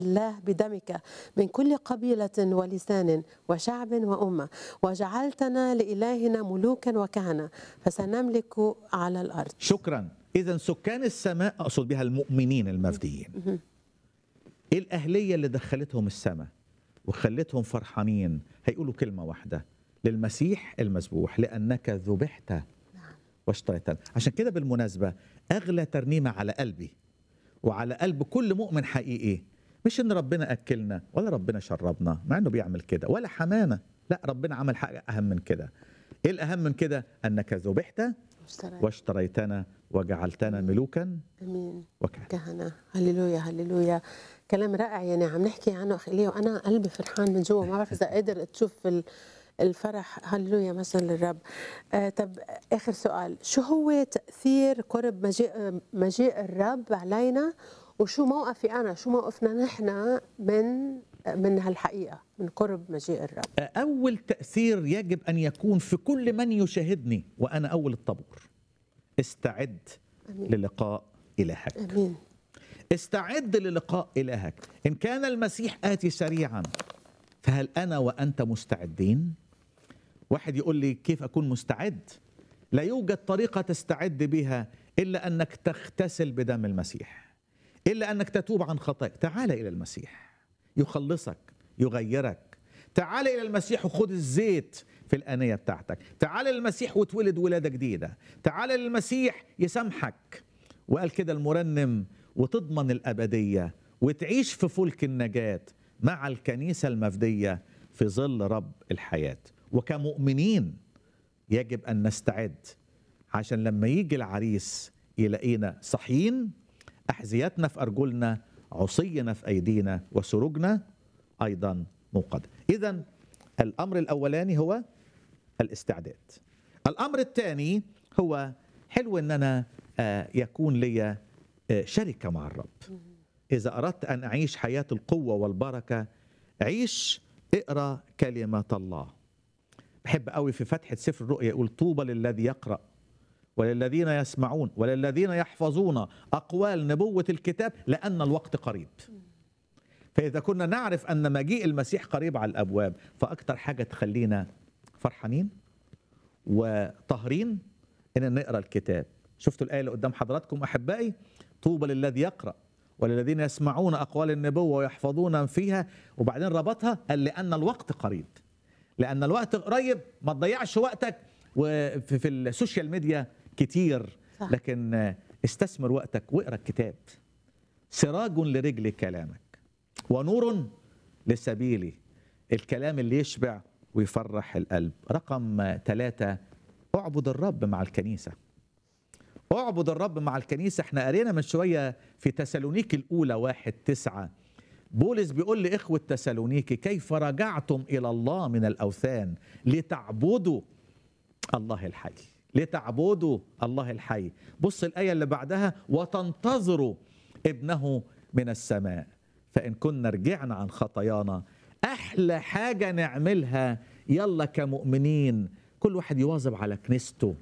الله بدمك من كل قبيلة ولسان وشعب وأمة وجعلتنا لإلهنا ملوكا وكهنة فسنملك على الأرض شكرا اذا سكان السماء اقصد بها المؤمنين المفديين ايه الاهليه اللي دخلتهم السماء وخلتهم فرحانين هيقولوا كلمه واحده للمسيح المذبوح لانك ذبحت واشتريتنا عشان كده بالمناسبه اغلى ترنيمه على قلبي وعلى قلب كل مؤمن حقيقي مش ان ربنا اكلنا ولا ربنا شربنا مع انه بيعمل كده ولا حمانا لا ربنا عمل حاجه اهم من كده ايه الاهم من كده انك ذبحت واشتريت. واشتريتنا وجعلتنا ملوكا امين وكهنة كهنة هللويا هللويا كلام رائع يعني عم نحكي عنه اخي ليه وانا قلبي فرحان من جوا ما بعرف اذا قادر تشوف ال- الفرح هللويا مثلا للرب آه طب اخر سؤال شو هو تاثير قرب مجيء مجيء الرب علينا وشو موقفي انا شو موقفنا نحن من من هالحقيقه من قرب مجيء الرب اول تاثير يجب ان يكون في كل من يشاهدني وانا اول الطابور استعد امين للقاء الهك امين استعد للقاء الهك ان كان المسيح اتي سريعا فهل انا وانت مستعدين واحد يقول لي كيف اكون مستعد لا يوجد طريقه تستعد بها الا انك تغتسل بدم المسيح الا انك تتوب عن خطاك تعال الى المسيح يخلصك يغيرك تعال الى المسيح وخذ الزيت في الانيه بتاعتك تعال للمسيح وتولد ولاده جديده تعال للمسيح يسامحك وقال كده المرنم وتضمن الابديه وتعيش في فلك النجاه مع الكنيسه المفديه في ظل رب الحياه وكمؤمنين يجب ان نستعد عشان لما يجي العريس يلاقينا صحيين احذيتنا في ارجلنا عصينا في ايدينا وسروجنا ايضا موقده اذا الامر الاولاني هو الاستعداد الامر الثاني هو حلو ان انا آه، يكون لي آه، شركه مع الرب اذا اردت ان اعيش حياه القوه والبركه عيش اقرا كلمه الله بحب قوي في فتحه سفر الرؤيا يقول طوبى للذي يقرا وللذين يسمعون وللذين يحفظون اقوال نبوه الكتاب لان الوقت قريب فاذا كنا نعرف ان مجيء المسيح قريب على الابواب فاكتر حاجه تخلينا فرحانين وطاهرين ان نقرا الكتاب شفتوا الايه اللي قدام حضراتكم احبائي طوبى للذي يقرا وللذين يسمعون اقوال النبوه ويحفظون فيها وبعدين ربطها قال لان الوقت قريب لان الوقت قريب ما تضيعش وقتك وفي في السوشيال ميديا كتير صح. لكن آه، استثمر وقتك واقرا الكتاب سراج لرجل كلامك ونور لسبيلي الكلام اللي يشبع ويفرح القلب رقم ثلاثة اعبد الرب مع الكنيسة اعبد الرب مع الكنيسة احنا قرينا من شوية في تسالونيك الأولى واحد تسعة بولس بيقول لإخوة تسالونيكي كيف رجعتم إلى الله من الأوثان لتعبدوا الله الحي لتعبدوا الله الحي بص الآية اللي بعدها وتنتظروا ابنه من السماء فإن كنا رجعنا عن خطايانا أحلى حاجة نعملها يلا كمؤمنين كل واحد يواظب على كنيسته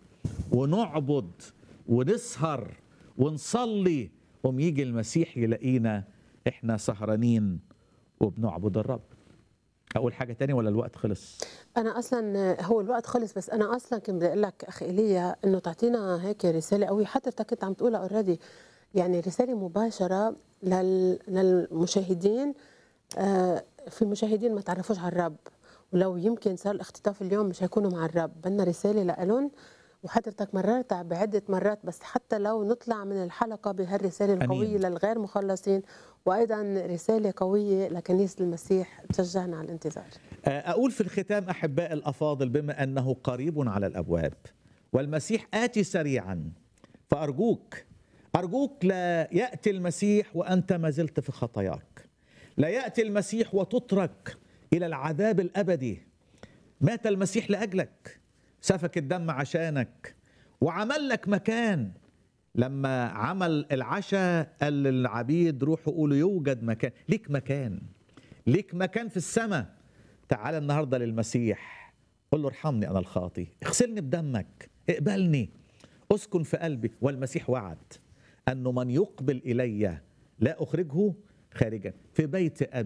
ونعبد ونسهر ونصلي قوم يجي المسيح يلاقينا احنا سهرانين وبنعبد الرب اقول حاجه تاني ولا الوقت خلص انا اصلا هو الوقت خلص بس انا اصلا كنت بدي اقول لك اخي ايليا انه تعطينا هيك رساله قويه حضرتك كنت عم تقولها اوريدي يعني رساله مباشره لل... للمشاهدين آه في مشاهدين ما تعرفوش على الرب ولو يمكن صار الاختطاف اليوم مش هيكونوا مع الرب بدنا رساله لهم وحضرتك مررتها بعدة مرات بس حتى لو نطلع من الحلقة بهالرسالة القوية أمين. للغير مخلصين وأيضا رسالة قوية لكنيسة المسيح تشجعنا على الانتظار أقول في الختام أحباء الأفاضل بما أنه قريب على الأبواب والمسيح آتي سريعا فأرجوك أرجوك لا يأتي المسيح وأنت ما زلت في خطاياك لا يأتي المسيح وتترك إلى العذاب الأبدي مات المسيح لأجلك سفك الدم عشانك وعمل لك مكان لما عمل العشاء قال للعبيد روحوا قولوا يوجد مكان ليك مكان ليك مكان في السماء تعال النهارده للمسيح قل له ارحمني انا الخاطي اغسلني بدمك اقبلني اسكن في قلبي والمسيح وعد انه من يقبل الي لا اخرجه خارجا في بيت ابي